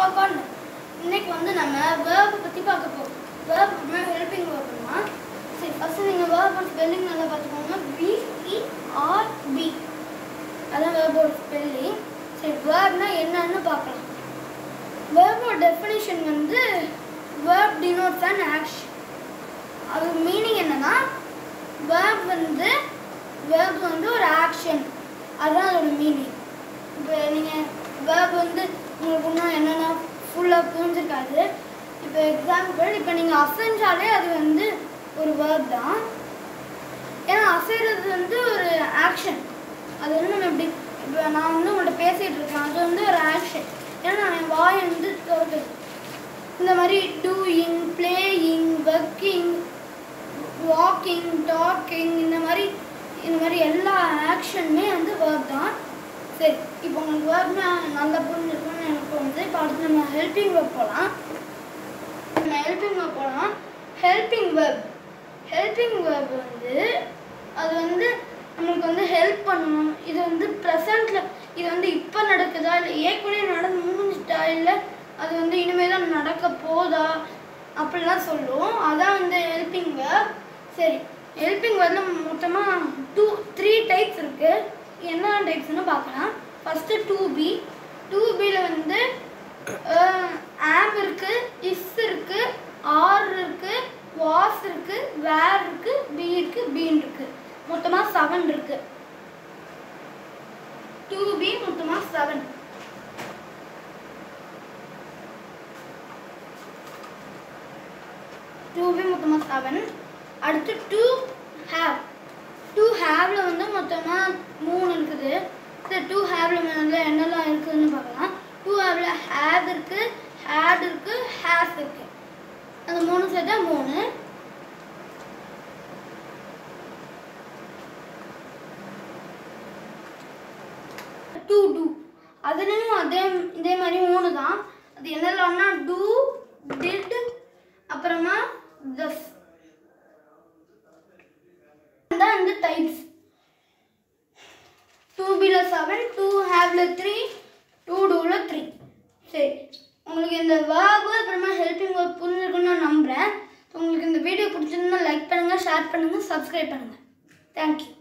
பார்க்கணும் இன்னைக்கு வந்து நம்ம வேர்பை பற்றி பார்க்க போகிறோம் வேர்ப் அப்படின்னா ஹெல்பிங் வேர்ப்னா சரி ஃபஸ்ட்டு நீங்கள் வேர்போட ஸ்பெல்லிங் நல்லா பார்த்துக்கோங்க பிஇஆர்பி அதான் வேர்போட ஸ்பெல்லிங் சரி வேர்ப்னா என்னன்னு பார்க்கலாம் வேர்போட டெஃபினிஷன் வந்து வேர்ப் டினோட்ஸ் அண்ட் ஆக்ஷன் அது மீனிங் என்னன்னா வேர்ப் வந்து வேர்ப் வந்து ஒரு ஆக்ஷன் அதுதான் அதோட மீனிங் இப்போ நீங்கள் வேர்ப் வந்து உங்களுக்கு இன்னும் என்னென்ன ஃபுல்லாக புரிஞ்சிருக்காது இப்போ எக்ஸாம்பிள் இப்போ நீங்கள் அசைஞ்சாலே அது வந்து ஒரு வேர்ப் தான் ஏன்னா அசைறது வந்து ஒரு ஆக்ஷன் அது வந்து நம்ம இப்படி இப்போ நான் வந்து உங்கள்கிட்ட பேசிகிட்டு இருக்கேன் அது வந்து ஒரு ஆக்ஷன் ஏன்னா நான் என் வாயை வந்து திறக்குது இந்த மாதிரி doing playing working walking talking இந்த மாதிரி இந்த மாதிரி எல்லா ஆக்ஷனுமே வந்து வேர்ப் தான் சரி இப்போ உங்களுக்கு வேர்ப்னா நல்லா புரிஞ்சிருக்கும்னு எனக்கு தோணுது இப்போ அடுத்து நம்ம ஹெல்பிங் வேர்ப் போகலாம் நம்ம ஹெல்பிங் வேர்ப் போகலாம் ஹெல்பிங் வேர்ப் ஹெல்பிங் வேர்ப் வந்து அது வந்து நம்மளுக்கு வந்து ஹெல்ப் பண்ணணும் இது வந்து ப்ரெசண்ட்டில் இது வந்து இப்போ நடக்குதா இல்லை ஏற்கனவே நடந்து முடிஞ்சிட்டா இல்லை அது வந்து இனிமேல் தான் நடக்க போதா அப்படிலாம் சொல்லுவோம் அதான் வந்து ஹெல்பிங் வேர்ப் சரி ஹெல்பிங் வேர்டில் மொத்தமாக டூ த்ரீ டைப்ஸ் இருக்குது என்ன டைப்ஸ்னு பார்க்கலாம் ஃபஸ்ட்டு டூ பி டூ பியில் வந்து ஆம் இருக்குது இஸ் இருக்குது ஆர் இருக்குது வாஸ் இருக்குது வேர் இருக்குது பி இருக்குது பீன் இருக்குது மொத்தமாக செவன் இருக்குது டூ பி மொத்தமாக செவன் டூ பி மொத்தமாக செவன் அடுத்து டூ ஹேவ் டூ ஹேவ்ல வந்து மொத்தமாக மூணு இருக்குது இந்த டூ ஹேவ்ல வந்து என்னெல்லாம் இருக்குதுன்னு பார்க்கலாம் டூ ஹேவ்ல ஹேவ் இருக்கு ஹேட் இருக்கு ஹேஸ் இருக்கு அந்த மூணு சேர்த்தா மூணு டூ டூ அதுலேயும் அதே இதே மாதிரி மூணு தான் அது என்னெல்லாம்னா டூ டிட் அப்புறமா தஸ் தான் இந்த டைப்ஸ் டூ பியில் செவன் டூ ஹேவ்ல த்ரீ டூ டூவில் த்ரீ சரி உங்களுக்கு இந்த வேர்பு அப்புறமா ஹெல்பிங் ஒர்க் புரிஞ்சிருக்குன்னு நான் நம்புகிறேன் உங்களுக்கு இந்த வீடியோ பிடிச்சிருந்தா லைக் பண்ணுங்கள் ஷேர் பண்ணுங்கள் சப்ஸ்கிரைப் பண்ணுங்கள் தேங்க்யூ